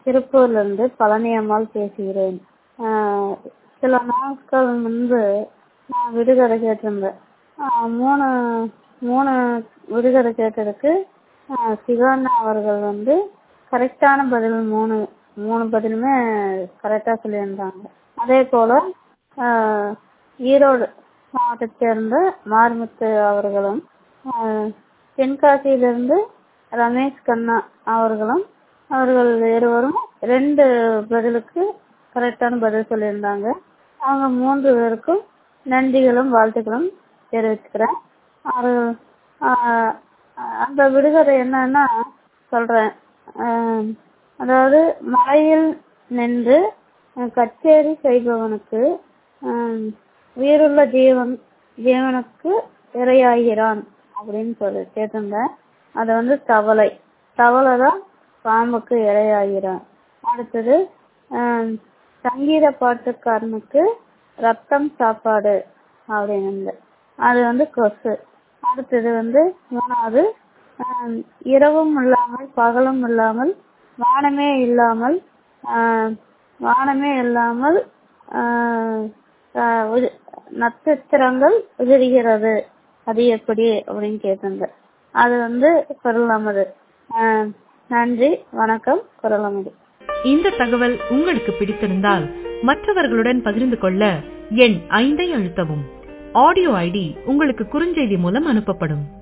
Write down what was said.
திருப்பூர்லேருந்து பழனி அம்மாள் பேசுகிறேன் சில நாட்கள் முன்பு நான் விடுகதை கேட்டிருந்தேன் மூணு மூணு விடுகதை கேட்டதுக்கு சிவானா அவர்கள் வந்து கரெக்டான பதில் மூணு மூணு பதிலுமே கரெக்டாக சொல்லியிருந்தாங்க அதே போல் ஈரோடு மாவட்டத்தை சேர்ந்த மாரிமுத்து அவர்களும் தென்காசியிலிருந்து ரமேஷ் கண்ணா அவர்களும் அவர்கள் இருவரும் ரெண்டு பதிலுக்கு கரெக்டான பதில் சொல்லியிருந்தாங்க அவங்க மூன்று பேருக்கும் நன்றிகளும் வாழ்த்துக்களும் தெரிவிச்சுக்கிறேன் அது அந்த விடுகதை என்னன்னா சொல்கிறேன் அதாவது மலையில் நின்று கச்சேரி செய்பவனுக்கு உயிருள்ள ஜீவன் ஜீவனுக்கு இரையாகிறான் அப்படின்னு சொல்லி கேட்டிருந்தேன் அது வந்து தவளை தவளை தான் பாம்புக்கு இரையாகிறான் அடுத்தது சங்கீத பாட்டுக்காரனுக்கு ரத்தம் சாப்பாடு அப்படின்னு அது வந்து கொசு அடுத்தது வந்து மூணாவது இரவும் இல்லாமல் பகலும் இல்லாமல் வானமே இல்லாமல் வானமே இல்லாமல் நட்சத்திரங்கள் உதிர்கிறது அது எப்படி அப்படின்னு கேட்டிருந்தேன் அது வந்து குரலமது நன்றி வணக்கம் குரலமது இந்த தகவல் உங்களுக்கு பிடித்திருந்தால் மற்றவர்களுடன் பகிர்ந்து கொள்ள எண் ஐந்தை அழுத்தவும் ஆடியோ ஐடி உங்களுக்கு குறுஞ்செய்தி மூலம் அனுப்பப்படும்